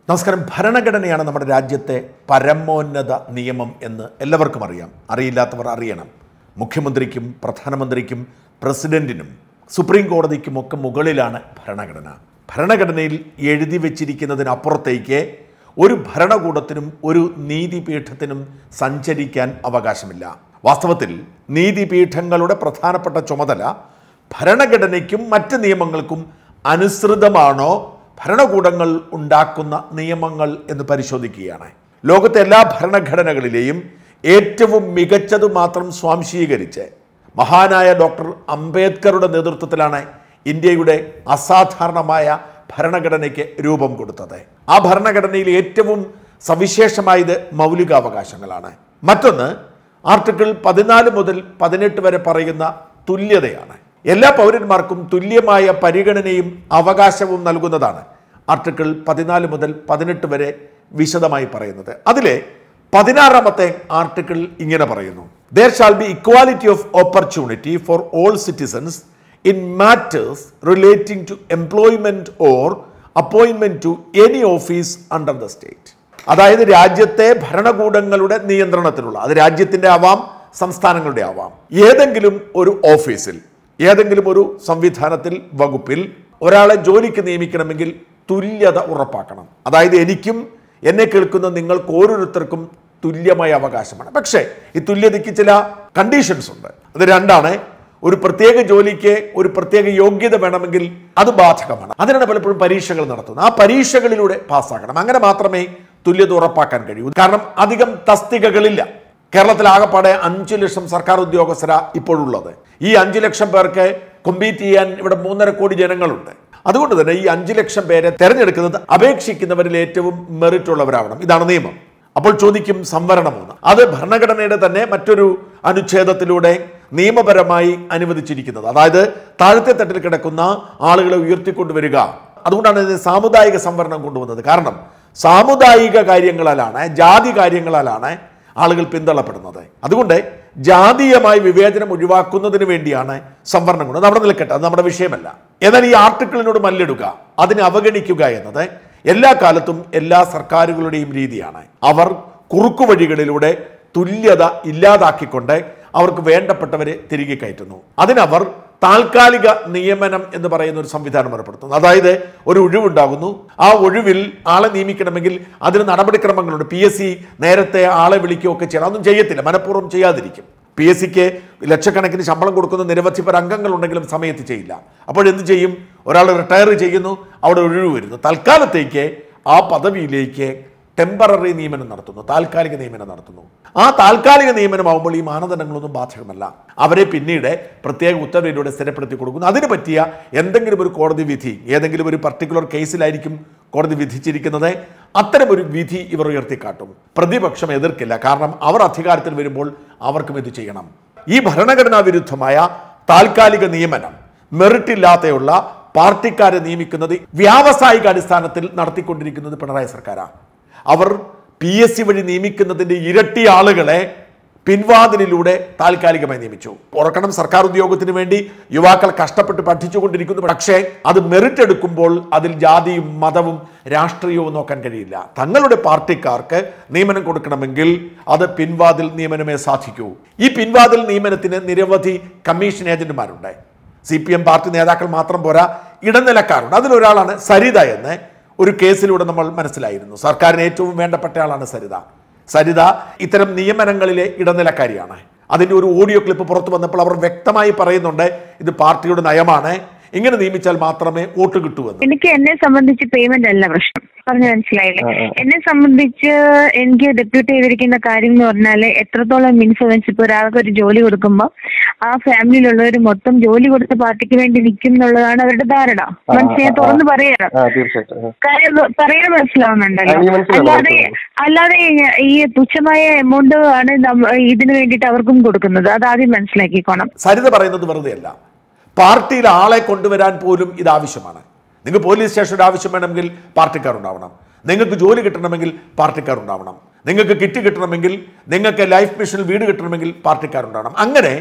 നമസ്കാരം ഭരണഘടനയാണ് നമ്മുടെ രാജ്യത്തെ പരമോന്നത നിയമം എന്ന് എല്ലാവർക്കും അറിയാം അറിയില്ലാത്തവർ അറിയണം മുഖ്യമന്ത്രിക്കും പ്രധാനമന്ത്രിക്കും പ്രസിഡന്റിനും സുപ്രീം കോടതിക്കും ഒക്കെ മുകളിലാണ് ഭരണഘടന ഭരണഘടനയിൽ എഴുതി വച്ചിരിക്കുന്നതിനപ്പുറത്തേക്ക് ഒരു ഭരണകൂടത്തിനും ഒരു നീതിപീഠത്തിനും സഞ്ചരിക്കാൻ അവകാശമില്ല വാസ്തവത്തിൽ നീതിപീഠങ്ങളുടെ പ്രധാനപ്പെട്ട ചുമതല ഭരണഘടനയ്ക്കും മറ്റ് നിയമങ്ങൾക്കും അനുസൃതമാണോ ഭരണകൂടങ്ങൾ ഉണ്ടാക്കുന്ന നിയമങ്ങൾ എന്ന് പരിശോധിക്കുകയാണ് ലോകത്തെ എല്ലാ ഭരണഘടനകളിലെയും ഏറ്റവും മികച്ചത് മാത്രം സ്വാംശീകരിച്ച് മഹാനായ ഡോക്ടർ അംബേദ്കറുടെ നേതൃത്വത്തിലാണ് ഇന്ത്യയുടെ അസാധാരണമായ ഭരണഘടനയ്ക്ക് രൂപം കൊടുത്തത് ആ ഭരണഘടനയിൽ ഏറ്റവും സവിശേഷമായത് മൗലികാവകാശങ്ങളാണ് മറ്റൊന്ന് ആർട്ടിക്കിൾ പതിനാല് മുതൽ പതിനെട്ട് വരെ പറയുന്ന തുല്യതയാണ് എല്ലാ പൗരന്മാർക്കും തുല്യമായ പരിഗണനയും അവകാശവും നൽകുന്നതാണ് ആർട്ടിക്കിൾ പതിനാല് മുതൽ പതിനെട്ട് വരെ വിശദമായി പറയുന്നത് അതിലെ പതിനാറാമത്തെ ആർട്ടിക്കിൾ ഇങ്ങനെ പറയുന്നു there shall be equality of opportunity for all citizens in matters relating to employment or അപ്പോയിൻമെന്റ് to any office under the state അതായത് രാജ്യത്തെ ഭരണകൂടങ്ങളുടെ നിയന്ത്രണത്തിലുള്ള അത് രാജ്യത്തിന്റെ ആവാം സംസ്ഥാനങ്ങളുടെ ആവാം ഏതെങ്കിലും ഒരു ഓഫീസിൽ ഏതെങ്കിലും ഒരു സംവിധാനത്തിൽ വകുപ്പിൽ ഒരാളെ ജോലിക്ക് നിയമിക്കണമെങ്കിൽ തുല്യത ഉറപ്പാക്കണം അതായത് എനിക്കും എന്നെ കേൾക്കുന്ന നിങ്ങൾക്ക് ഓരോരുത്തർക്കും തുല്യമായ അവകാശമാണ് പക്ഷേ ഈ തുല്യതയ്ക്ക് ചില കണ്ടീഷൻസ് ഉണ്ട് അത് രണ്ടാണ് ഒരു പ്രത്യേക ജോലിക്ക് ഒരു പ്രത്യേക യോഗ്യത വേണമെങ്കിൽ അത് ബാധകമാണ് അതിനാണ് പലപ്പോഴും പരീക്ഷകൾ നടത്തുന്നത് ആ പരീക്ഷകളിലൂടെ പാസ്സാക്കണം അങ്ങനെ മാത്രമേ തുല്യത ഉറപ്പാക്കാൻ കഴിയൂ കാരണം അധികം തസ്തികകളില്ല കേരളത്തിൽ ആകപ്പാടെ അഞ്ചു ലക്ഷം സർക്കാർ ഉദ്യോഗസ്ഥരാ ഇപ്പോഴുള്ളത് ഈ അഞ്ചു ലക്ഷം പേർക്ക് കൊമ്പീറ്റ് ചെയ്യാൻ ഇവിടെ മൂന്നര കോടി ജനങ്ങളുണ്ട് അതുകൊണ്ട് തന്നെ ഈ അഞ്ചു ലക്ഷം പേരെ തെരഞ്ഞെടുക്കുന്നത് അപേക്ഷിക്കുന്നവരിൽ ഏറ്റവും മെറിറ്റ് ഉള്ളവരാവണം ഇതാണ് നിയമം അപ്പോൾ ചോദിക്കും സംവരണമെന്ന് അത് ഭരണഘടനയുടെ തന്നെ മറ്റൊരു അനുച്ഛേദത്തിലൂടെ നിയമപരമായി അനുവദിച്ചിരിക്കുന്നത് അതായത് താഴത്തെ തട്ടിൽ കിടക്കുന്ന ആളുകളെ ഉയർത്തിക്കൊണ്ടുവരിക അതുകൊണ്ടാണ് ഇത് സാമുദായിക സംവരണം കൊണ്ടുവന്നത് കാരണം സാമുദായിക കാര്യങ്ങളാലാണ് ജാതി കാര്യങ്ങളാലാണ് ആളുകൾ പിന്തള്ളപ്പെടുന്നത് അതുകൊണ്ട് ജാതീയമായി വിവേചനം ഒഴിവാക്കുന്നതിന് വേണ്ടിയാണ് സംവരണം കൊണ്ട് നമ്മുടെ നിൽക്കട്ടെ അത് നമ്മുടെ വിഷയമല്ല എന്നാൽ ഈ ആർട്ടിക്കിളിനോട് മല്ലിടുക അതിനെ അവഗണിക്കുക എന്നത് എല്ലാ കാലത്തും എല്ലാ സർക്കാരുകളുടെയും രീതിയാണ് അവർ കുറുക്കു വഴികളിലൂടെ തുല്യത ഇല്ലാതാക്കിക്കൊണ്ട് അവർക്ക് വേണ്ടപ്പെട്ടവരെ തിരികെ കയറ്റുന്നു അതിനവർ താൽക്കാലിക നിയമനം എന്ന് പറയുന്ന ഒരു സംവിധാനം ഏർപ്പെടുത്തുന്നു അതായത് ഒരു ഒഴിവുണ്ടാകുന്നു ആ ഒഴിവിൽ ആളെ നിയമിക്കണമെങ്കിൽ അതിന് നടപടിക്രമങ്ങളുണ്ട് പി എസ് സി നേരത്തെ ആളെ വിളിക്കുകയൊക്കെ ചെയ്യണം അതൊന്നും ചെയ്യത്തില്ല മനഃപൂർവ്വം ചെയ്യാതിരിക്കും പി എസ് സിക്ക് ലക്ഷക്കണക്കിന് ശമ്പളം കൊടുക്കുന്ന നിരവധി പേർ അംഗങ്ങളുണ്ടെങ്കിലും സമയത്ത് ചെയ്യില്ല അപ്പോൾ എന്ത് ചെയ്യും ഒരാൾ റിട്ടയർ ചെയ്യുന്നു അവിടെ ഒഴിവ് വരുന്നു തൽക്കാലത്തേക്ക് ആ പദവിയിലേക്ക് ടെമ്പററി നിയമനം നടത്തുന്നു താൽക്കാലിക നിയമനം നടത്തുന്നു ആ താൽക്കാലിക നിയമനമാകുമ്പോൾ ഈ മാനദണ്ഡങ്ങളൊന്നും ബാധകമല്ല അവരെ പിന്നീട് പ്രത്യേക ഉത്തരവിലൂടെ സ്ഥിരപ്പെടുത്തി കൊടുക്കുന്നു അതിന് പറ്റിയ എന്തെങ്കിലും ഒരു കോടതി വിധി ഏതെങ്കിലും ഒരു പർട്ടിക്കുലർ കേസിലായിരിക്കും കോടതി വിധിച്ചിരിക്കുന്നത് അത്തരം ഒരു വിധി ഇവർ ഉയർത്തിക്കാട്ടും പ്രതിപക്ഷം എതിർക്കില്ല കാരണം അവർ അധികാരത്തിൽ വരുമ്പോൾ അവർക്കും ഇത് ചെയ്യണം ഈ ഭരണഘടനാ വിരുദ്ധമായ താൽക്കാലിക നിയമനം മെറിറ്റ് ഇല്ലാതെയുള്ള പാർട്ടിക്കാരെ നിയമിക്കുന്നത് വ്യാവസായിക അടിസ്ഥാനത്തിൽ നടത്തിക്കൊണ്ടിരിക്കുന്നത് പിണറായി സർക്കാരാണ് അവർ പി എസ് സി വഴി നിയമിക്കുന്നതിന്റെ ഇരട്ടി ആളുകളെ പിൻവാതിലിലൂടെ താൽക്കാലികമായി നിയമിച്ചു ഓർക്കണം സർക്കാർ ഉദ്യോഗത്തിന് വേണ്ടി യുവാക്കൾ കഷ്ടപ്പെട്ട് പഠിച്ചുകൊണ്ടിരിക്കുന്നു പക്ഷേ അത് മെറിറ്റ് എടുക്കുമ്പോൾ അതിൽ ജാതിയും മതവും രാഷ്ട്രീയവും നോക്കാൻ കഴിയില്ല തങ്ങളുടെ പാർട്ടിക്കാർക്ക് നിയമനം കൊടുക്കണമെങ്കിൽ അത് പിൻവാതിൽ നിയമനമേ സാധിക്കൂ ഈ പിൻവാതിൽ നിയമനത്തിന് നിരവധി കമ്മീഷൻ ഏജന്റുമാരുണ്ട് സി പി എം പാർട്ടി നേതാക്കൾ മാത്രം പോരാ ഇടനിലക്കാരുണ്ട് അതിലൊരാളാണ് സരിത എന്ന് ഒരു കേസിലൂടെ നമ്മൾ മനസ്സിലായിരുന്നു സർക്കാരിന് ഏറ്റവും വേണ്ടപ്പെട്ട ആളാണ് സരിത സരിത ഇത്തരം നിയമനങ്ങളിലെ ഇടനിലക്കാരിയാണ് അതിൻ്റെ ഒരു ഓഡിയോ ക്ലിപ്പ് പുറത്തു വന്നപ്പോൾ അവർ വ്യക്തമായി പറയുന്നുണ്ട് ഇത് പാർട്ടിയുടെ നയമാണ് ഇങ്ങനെ നിയമിച്ചാൽ മാത്രമേ വോട്ട് കിട്ടൂവെന്ന് എനിക്ക് എന്നെ സംബന്ധിച്ച് പേയ്മെന്റ് അല്ല പ്രശ്നം പറഞ്ഞു മനസ്സിലായില്ലേ എന്നെ സംബന്ധിച്ച് എനിക്ക് ഡെപ്യൂട്ട് ചെയ്തിരിക്കുന്ന കാര്യം എന്ന് പറഞ്ഞാല് എത്രത്തോളം ഇൻഫ്ലുവൻസ് ഇപ്പൊ ഒരാൾക്ക് ഒരു ജോലി കൊടുക്കുമ്പോൾ ആ ഫാമിലിയിലുള്ളവർ മൊത്തം ജോലി കൊടുത്ത പാർട്ടിക്ക് വേണ്ടി നിൽക്കും എന്നുള്ളതാണ് അവരുടെ ധാരണ മനസ്സിലായി തുറന്ന് പറയണം ആ തീർച്ചയായിട്ടും ആ. കാര്യം പറയാൻ മനസ്സിലാവുന്നുണ്ടല്ലോ ആ, എനിക്ക് മനസ്സിലാവും, അല്ലാതെ മനസ്സിലാവും. അല്ലാതെ ഈ- ഈ തുച്ഛമായ എമൗണ്ട് ആണ് നമ്മ- ഇതിനു വേണ്ടിയിട്ട് അവർക്കും കൊടുക്കുന്നത് അത് ആദ്യം മനസ്സിലാക്കിക്കോണം സരിത പറയുന്നത് വെറുതെയല്ല പാർട്ടിയിൽ ആളെ കൊണ്ടുവരാൻ പോലും ഇത് ആവശ്യമാണ് നിങ്ങൾക്ക് പോലീസ് സ്റ്റേഷൻ്റെ ആവശ്യം വേണമെങ്കിൽ പാർട്ടിക്കാരുണ്ടാവണം നിങ്ങൾക്ക് ജോലി കിട്ടണമെങ്കിൽ പാർട്ടിക്കാരുണ്ടാവണം നിങ്ങൾക്ക് കിറ്റ് കിട്ടണമെങ്കിൽ നിങ്ങൾക്ക് ലൈഫ് മിഷനിൽ വീട് കിട്ടണമെങ്കിൽ പാർട്ടിക്കാരുണ്ടാവണം അങ്ങനെ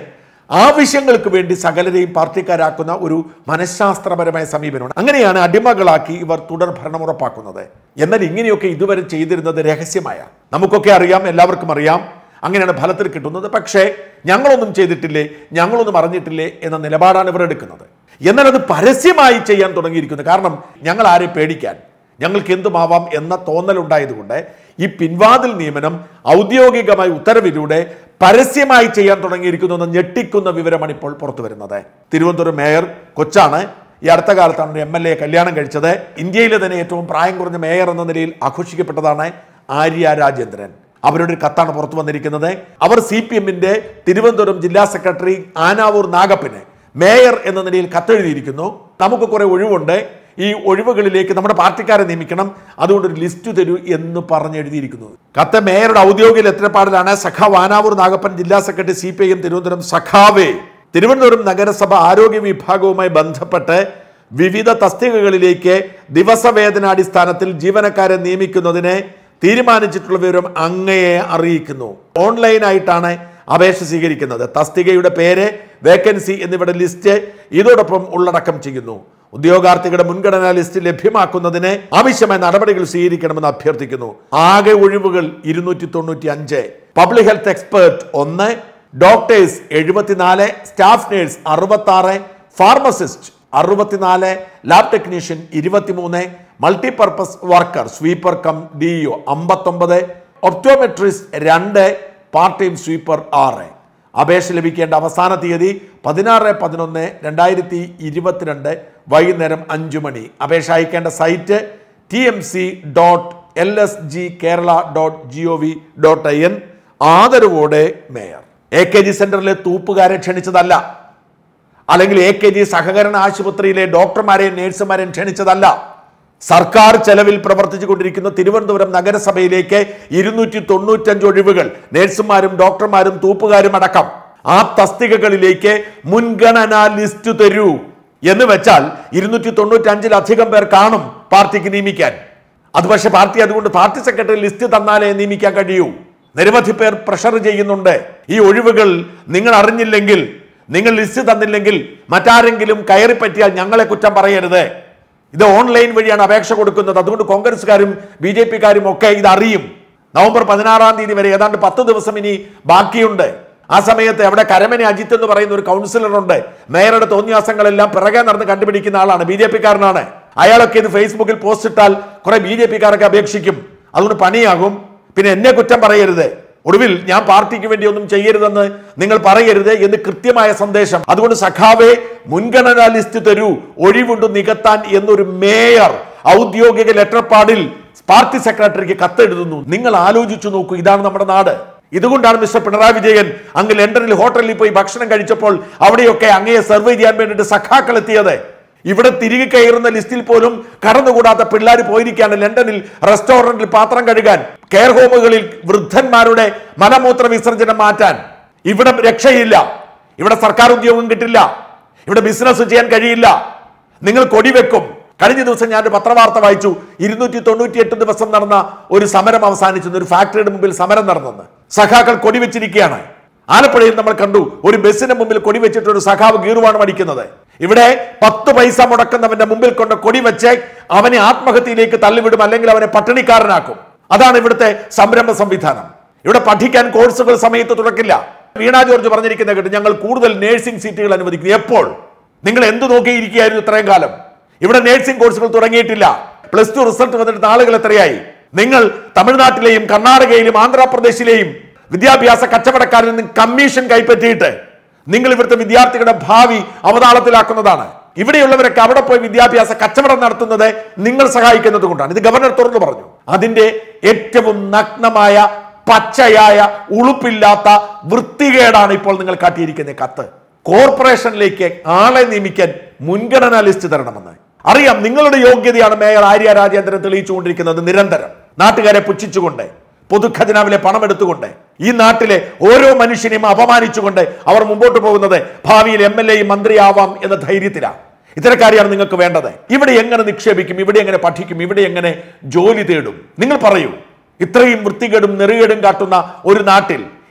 ആവശ്യങ്ങൾക്ക് വേണ്ടി സകലരെയും പാർട്ടിക്കാരാക്കുന്ന ഒരു മനഃശാസ്ത്രപരമായ സമീപനമാണ് അങ്ങനെയാണ് അടിമകളാക്കി ഇവർ തുടർ ഭരണം ഉറപ്പാക്കുന്നത് എന്നാൽ ഇങ്ങനെയൊക്കെ ഇതുവരെ ചെയ്തിരുന്നത് രഹസ്യമായ നമുക്കൊക്കെ അറിയാം എല്ലാവർക്കും അറിയാം അങ്ങനെയാണ് ഫലത്തിൽ കിട്ടുന്നത് പക്ഷേ ഞങ്ങളൊന്നും ചെയ്തിട്ടില്ലേ ഞങ്ങളൊന്നും അറിഞ്ഞിട്ടില്ലേ എന്ന നിലപാടാണ് ഇവർ എടുക്കുന്നത് എന്നാൽ അത് പരസ്യമായി ചെയ്യാൻ തുടങ്ങിയിരിക്കുന്നു കാരണം ഞങ്ങൾ ആരെ പേടിക്കാൻ ഞങ്ങൾക്ക് എന്തുമാവാം എന്ന തോന്നലുണ്ടായതുകൊണ്ട് ഈ പിൻവാതിൽ നിയമനം ഔദ്യോഗികമായ ഉത്തരവിലൂടെ പരസ്യമായി ചെയ്യാൻ തുടങ്ങിയിരിക്കുന്നു എന്ന ഞെട്ടിക്കുന്ന വിവരമാണ് ഇപ്പോൾ പുറത്തു വരുന്നത് തിരുവനന്തപുരം മേയർ കൊച്ചാണ് ഈ അടുത്ത കാലത്താണ് ഒരു എം എൽ എ കല്യാണം കഴിച്ചത് ഇന്ത്യയിലെ തന്നെ ഏറ്റവും പ്രായം കുറഞ്ഞ മേയർ എന്ന നിലയിൽ ആഘോഷിക്കപ്പെട്ടതാണ് ആര്യ രാജേന്ദ്രൻ അവരുടെ ഒരു കത്താണ് പുറത്തു വന്നിരിക്കുന്നത് അവർ സി പി എമ്മിന്റെ തിരുവനന്തപുരം ജില്ലാ സെക്രട്ടറി ആനാവൂർ നാഗപ്പന് മേയർ എന്ന നിലയിൽ കത്തെഴുതിയിരിക്കുന്നു നമുക്ക് കുറെ ഒഴിവുണ്ട് ഈ ഒഴിവുകളിലേക്ക് നമ്മുടെ പാർട്ടിക്കാരെ നിയമിക്കണം അതുകൊണ്ട് ഒരു ലിസ്റ്റ് തരൂ എന്ന് പറഞ്ഞെഴുതിയിരിക്കുന്നത് കത്ത് മേയറുടെ ഔദ്യോഗിക ലെറ്റർപാടിലാണ് സഖാവ് ആനാവൂർ നാഗപ്പൻ ജില്ലാ secretary C P I M Thiruvananthapuram സഖാവേ തിരുവനന്തപുരം നഗരസഭ ആരോഗ്യ വിഭാഗവുമായി ബന്ധപ്പെട്ട് വിവിധ തസ്തികകളിലേക്ക് ദിവസവേതനാടിസ്ഥാനത്തിൽ ജീവനക്കാരെ നിയമിക്കുന്നതിന് തീരുമാനിച്ചിട്ടുള്ള വിവരം അങ്ങയെ അറിയിക്കുന്നു ഓൺലൈനായിട്ടാണ് അപേക്ഷ സ്വീകരിക്കുന്നത് തസ്തികയുടെ പേര് വേക്കൻസി എന്നിവയുടെ ലിസ്റ്റ് ഇതോടൊപ്പം ഉള്ളടക്കം ചെയ്യുന്നു ഉദ്യോഗാർത്ഥികളുടെ മുൻഗണനാ ലിസ്റ്റ് ലഭ്യമാക്കുന്നതിന് ആവശ്യമായ നടപടികൾ സ്വീകരിക്കണമെന്ന് അഭ്യർത്ഥിക്കുന്നു ആകെ ഒഴിവുകൾ ഇരുന്നൂറ്റി തൊണ്ണൂറ്റി അഞ്ച് പബ്ലിക് ഹെൽത്ത് എക്സ്പേർട്ട് ഒന്ന് ഡോക്ടേഴ്സ് എഴുപത്തിനാല് സ്റ്റാഫ് നേഴ്സ് അറുപത്തി ആറ് ഫാർമസിസ്റ്റ് അറുപത്തിനാല് ലാബ് ടെക്നീഷ്യൻ ഇരുപത്തിമൂന്ന് multipurpose worker sweeper cum D O അമ്പത്തൊമ്പത് ഒപ്റ്റോമെട്രിസ്റ്റ് രണ്ട് പാർട്ട് ടൈം സ്വീപ്പർ ആറ് അപേക്ഷ ലഭിക്കേണ്ട അവസാന തീയതി പതിനാറ് പതിനൊന്ന് രണ്ടായിരത്തി ഇരുപത്തിരണ്ട് വൈകുന്നേരം അഞ്ചു മണി അപേക്ഷ അയക്കേണ്ട site T M C dot L S G Kerala dot G O V dot I N ആദരവോടെ മേയർ എ കെ ജി സെന്ററിലെ തൂപ്പുകാരെ ക്ഷണിച്ചതല്ല അല്ലെങ്കിൽ എ കെ ജി സഹകരണ ആശുപത്രിയിലെ ഡോക്ടർമാരെയും നേഴ്സുമാരെയും ക്ഷണിച്ചതല്ല സർക്കാർ ചെലവിൽ പ്രവർത്തിച്ചു കൊണ്ടിരിക്കുന്ന തിരുവനന്തപുരം നഗരസഭയിലേക്ക് ഇരുന്നൂറ്റി തൊണ്ണൂറ്റഞ്ച് ഒഴിവുകൾ നേഴ്സുമാരും ഡോക്ടർമാരും തൂപ്പുകാരും അടക്കം ആ തസ്തികകളിലേക്ക് മുൻഗണനാ ലിസ്റ്റ് തരൂ എന്ന് വെച്ചാൽ ഇരുന്നൂറ്റി തൊണ്ണൂറ്റഞ്ചിലധികം പേർ കാണും പാർട്ടിക്ക് നിയമിക്കാൻ അത് പക്ഷെ പാർട്ടി അതുകൊണ്ട് പാർട്ടി സെക്രട്ടറി ലിസ്റ്റ് തന്നാലേ നിയമിക്കാൻ കഴിയൂ നിരവധി പേർ പ്രഷർ ചെയ്യുന്നുണ്ട് ഈ ഒഴിവുകൾ നിങ്ങൾ അറിഞ്ഞില്ലെങ്കിൽ നിങ്ങൾ ലിസ്റ്റ് തന്നില്ലെങ്കിൽ മറ്റാരെങ്കിലും കയറി പറ്റിയാൽ ഞങ്ങളെ കുറ്റം പറയരുത് ഇത് ഓൺലൈൻ വഴിയാണ് അപേക്ഷ കൊടുക്കുന്നത് അതുകൊണ്ട് കോൺഗ്രസ്സുകാരും ബി ജെ പിക്കാരും ഒക്കെ ഇത് അറിയും നവംബർ പതിനാറാം തീയതി വരെ ഏതാണ്ട് പത്ത് ദിവസം ഇനി ബാക്കിയുണ്ട് ആ സമയത്ത് അവിടെ കരമന അജിത്ത് എന്ന് പറയുന്ന ഒരു കൗൺസിലറുണ്ട് മേയറുടെ തോന്നിയാസങ്ങളെല്ലാം പിറകെ നടന്ന് കണ്ടുപിടിക്കുന്ന ആളാണ് ബി ജെ പിക്കാരനാണ് അയാളൊക്കെ ഇത് ഫേസ്ബുക്കിൽ പോസ്റ്റ് ഇട്ടാൽ കുറെ ബി ജെ പിക്കാരൊക്കെ അപേക്ഷിക്കും അതുകൊണ്ട് പണിയാകും പിന്നെ എന്നെ കുറ്റം പറയരുത് ഒടുവിൽ ഞാൻ പാർട്ടിക്ക് വേണ്ടി ഒന്നും ചെയ്യരുതെന്ന് നിങ്ങൾ പറയരുത് എന്ന് കൃത്യമായ സന്ദേശം അതുകൊണ്ട് സഖാവെ മുൻഗണനാ ലിസ്റ്റ് തരൂ ഒഴിവുണ്ട് നികത്താൻ എന്നൊരു മേയർ ഔദ്യോഗിക ലെറ്റർ പാഡിൽ പാർട്ടി സെക്രട്ടറിക്ക് കത്തെഴുതുന്നു നിങ്ങൾ ആലോചിച്ചു നോക്കൂ ഇതാണ് നമ്മുടെ നാട് ഇതുകൊണ്ടാണ് മിസ്റ്റർ പിണറായി വിജയൻ അങ്ങ് ലണ്ടനിൽ ഹോട്ടലിൽ പോയി ഭക്ഷണം കഴിച്ചപ്പോൾ അവിടെയൊക്കെ അങ്ങയെ സർവേ ചെയ്യാൻ വേണ്ടിയിട്ട് സഖാക്കൾ എത്തിയത് ഇവിടെ തിരികെ കയറുന്ന ലിസ്റ്റിൽ പോലും കടന്നുകൂടാത്ത പിള്ളേർ പോയിരിക്കുകയാണ് ലണ്ടനിൽ റെസ്റ്റോറന്റിൽ പാത്രം കഴുകാൻ കെയർ ഹോമുകളിൽ വൃദ്ധന്മാരുടെ മലമൂത്ര വിസർജനം മാറ്റാൻ ഇവിടെ രക്ഷയില്ല ഇവിടെ സർക്കാർ ഉദ്യോഗം കിട്ടില്ല ഇവിടെ ബിസിനസ് ചെയ്യാൻ കഴിയില്ല നിങ്ങൾ കൊടിവെക്കും കഴിഞ്ഞ ദിവസം ഞാൻ ഒരു പത്രവാർത്ത വായിച്ചു ഇരുന്നൂറ്റി തൊണ്ണൂറ്റി എട്ട് ദിവസം നടന്ന ഒരു സമരം അവസാനിച്ചു ഒരു ഫാക്ടറിയുടെ മുമ്പിൽ സമരം നടന്നെന്ന് സഖാക്കൾ കൊടിവെച്ചിരിക്കുകയാണ് ആലപ്പുഴയിൽ നമ്മൾ കണ്ടു ഒരു ബസ്സിന് മുമ്പിൽ കൊടി വെച്ചിട്ട് ഒരു സഖാവ് ഗീറുവാണ് മടിക്കുന്നത് ഇവിടെ പത്ത് പൈസ മുടക്കുന്നവന്റെ മുമ്പിൽ കൊണ്ട് കൊടി വെച്ച് അവനെ ആത്മഹത്യയിലേക്ക് തള്ളിവിടും അല്ലെങ്കിൽ അവനെ പട്ടിണിക്കാരനാക്കും അതാണ് ഇവിടുത്തെ സംരംഭ സംവിധാനം ഇവിടെ പഠിക്കാൻ കോഴ്സുകൾ സമയത്ത് തുറക്കില്ല വീണ ജോർജ് പറഞ്ഞിരിക്കുന്ന കേട്ട് ഞങ്ങൾ കൂടുതൽ നേഴ്സിംഗ് സീറ്റുകൾ അനുവദിക്കുന്നു എപ്പോൾ നിങ്ങൾ എന്ത് നോക്കിയിരിക്കുകയായിരുന്നു ഇത്രയും കാലം ഇവിടെ നേഴ്സിംഗ് കോഴ്സുകൾ തുടങ്ങിയിട്ടില്ല പ്ലസ് ടു റിസൾട്ട് വന്നിട്ട് ആളുകൾ എത്രയായി നിങ്ങൾ തമിഴ്നാട്ടിലെയും കർണാടകയിലും ആന്ധ്രാപ്രദേശിലെയും വിദ്യാഭ്യാസ കച്ചവടക്കാരിൽ നിന്ന് കമ്മീഷൻ കൈപ്പറ്റിയിട്ട് നിങ്ങൾ ഇവിടുത്തെ വിദ്യാർത്ഥികളുടെ ഭാവി അവതാളത്തിലാക്കുന്നതാണ് ഇവിടെയുള്ളവരൊക്കെ അവിടെ പോയി വിദ്യാഭ്യാസ കച്ചവടം നടത്തുന്നത് നിങ്ങൾ സഹായിക്കുന്നത് കൊണ്ടാണ് ഇത് ഗവർണർ തുറന്നു പറഞ്ഞു അതിന്റെ ഏറ്റവും നഗ്നമായ പച്ചയായ ഉളുപ്പില്ലാത്ത വൃത്തികേടാണ് ഇപ്പോൾ നിങ്ങൾ കാട്ടിയിരിക്കുന്ന കത്ത് കോർപ്പറേഷനിലേക്ക് ആളെ നിയമിക്കാൻ മുൻഗണനാ ലിസ്റ്റ് തരണമെന്ന് അറിയാം നിങ്ങളുടെ യോഗ്യതയാണ് മേയർ ആര്യ രാജേന്ദ്രൻ തെളിയിച്ചുകൊണ്ടിരിക്കുന്നത് നിരന്തരം നാട്ടുകാരെ പുച്ഛിച്ചുകൊണ്ട് പൊതുഖജനാവിലെ പണം എടുത്തുകൊണ്ട് ഈ നാട്ടിലെ ഓരോ മനുഷ്യനെയും അപമാനിച്ചുകൊണ്ട് അവർ മുമ്പോട്ട് പോകുന്നത് ഭാവിയിൽ എം എൽ എയും മന്ത്രിയാവാം എന്ന ധൈര്യത്തിലാണ് ഇത്തരക്കാരെയാണ് നിങ്ങൾക്ക് വേണ്ടത് ഇവിടെ എങ്ങനെ നിക്ഷേപിക്കും ഇവിടെ എങ്ങനെ പഠിക്കും ഇവിടെ എങ്ങനെ ജോലി തേടും നിങ്ങൾ പറയൂ ഇത്രയും വൃത്തികേടും നെറുകേടും കാട്ടുന്ന ഒരു നാട്ടിൽ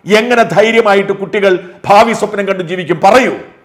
എങ്ങനെ ധൈര്യമായിട്ട് കുട്ടികൾ ഭാവി സ്വപ്നം കണ്ട് ജീവിക്കും പറയൂ